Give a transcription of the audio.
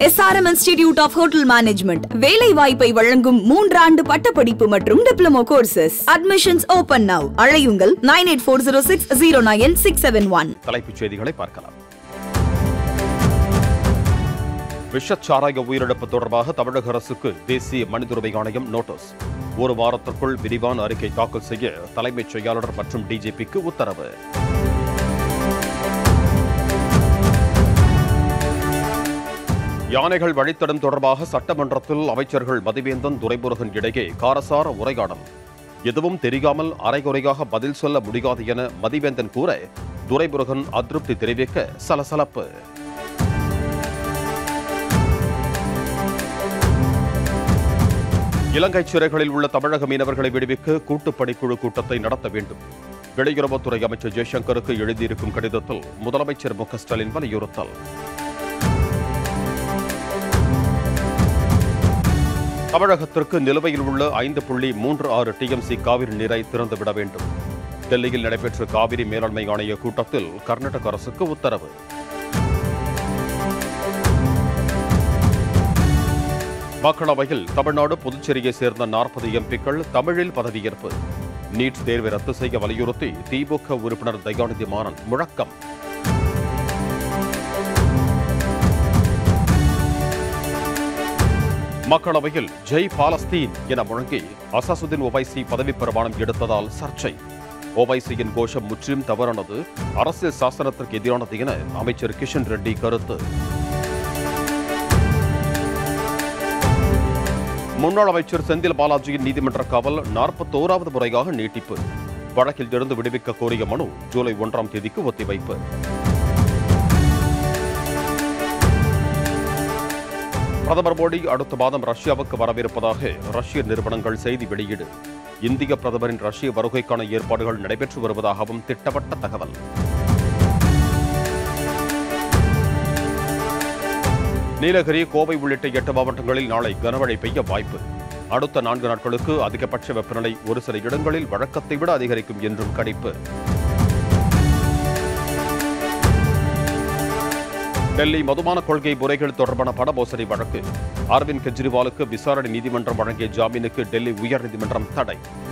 SRM institute of hotel management வேலை வாய்ப்பை வழங்கும் மூன்றாண்டு பட்டப்படிப்பு மற்றும் diploma courses admissions open now அழையுங்கள் nine eight four zero six zero nine six seven one தலைப்புச் செய்திகளை பார்க்கலாம் விஷச்சாராய உயிரிழப்பு தொடர்பாக தமிழக அரசுக்கு தேசிய மனித உரிமை ஆணையம் நோட்டீஸ் ஒரு வாரத்திற்குள் விரிவான அறிக்கை தாக்கல் செய்ய தலைமைச் செயலாளர் மற்றும் டிஜிபிக்கு உத்தரவு யானைகள் வழித்தடம் தொடர்பாக சட்டமன்றத்தில் அமைச்சர்கள் மதிவேந்தன் துரைமுருகன் இடையே காரசார உரையாடல் எதுவும் தெரியாமல் அரைகுறையாக பதில் சொல்ல முடியாது என மதிவேந்தன் கூற துரைமுருகன் அதிருப்தி தெரிவிக்க சலசலப்பு இலங்கை சிறைகளில் உள்ள தமிழக மீனவர்களை விடுவிக்க கூட்டுப்பணிக்குழு கூட்டத்தை நடத்த வேண்டும் வெளியுறவுத்துறை அமைச்சர் ஜெய்சங்கருக்கு எழுதியிருக்கும் கடிதத்தில் முதலமைச்சர் மு க ஸ்டாலின் வலியுறுத்தல் தமிழகத்திற்கு நிலுவையில் உள்ள ஐந்து புள்ளி மூன்று ஆறு டிஎம்சி காவிரி நீரை திறந்துவிட வேண்டும் டெல்லியில் நடைபெற்ற காவிரி மேலாண்மை ஆணைய கூட்டத்தில் கர்நாடக அரசுக்கு உத்தரவு மக்களவையில் தமிழ்நாடு புதுச்சேரியை சேர்ந்த நாற்பது எம்பிக்கள் தமிழில் பதவியேற்பு நீட் தேர்வை ரத்து செய்ய வலியுறுத்தி திமுக உறுப்பினர் தயாநிதி மாறன் முழக்கம் மக்களவையில் ஜெய் பாலஸ்தீன் என முழங்கி அசாசுதீன் ஒவைசி பதவி பிரமாணம் எடுத்ததால் சர்ச்சை ஒவைசியின் கோஷம் முற்றிலும் தவறானது அரசியல் சாசனத்திற்கு எதிரானது என அமைச்சர் கிஷன் ரெட்டி கருத்து முன்னாள் அமைச்சர் செந்தில் பாலாஜியின் நீதிமன்ற காவல் நாற்பத்தோராவது முறையாக நீட்டிப்பு வழக்கில் இருந்து விடுவிக்க கோரிய மனு ஜூலை ஒன்றாம் தேதிக்கு ஒத்திவைப்பு பிரதமர் மோடி அடுத்த மாதம் ரஷ்யாவுக்கு வரவிருப்பதாக ரஷ்ய நிறுவனங்கள் செய்தி வெளியீடு இந்திய பிரதமரின் ரஷ்ய வருகைக்கான ஏற்பாடுகள் நடைபெற்று வருவதாகவும் திட்டவட்ட தகவல் நீலகிரி கோவை உள்ளிட்ட எட்டு மாவட்டங்களில் நாளை கனமழை பெய்ய வாய்ப்பு அடுத்த நான்கு நாட்களுக்கு அதிகபட்ச வெப்பநிலை ஒரு சில இடங்களில் வழக்கத்தை விட அதிகரிக்கும் என்றும் கணிப்பு டெல்லி மதுபான கொள்கை முறைகள் தொடர்பான பண மோசடி வழக்கு அரவிந்த் கெஜ்ரிவாலுக்கு விசாரணை நீதிமன்றம் வழங்கிய ஜாமீனுக்கு டெல்லி உயர்நீதிமன்றம் தடை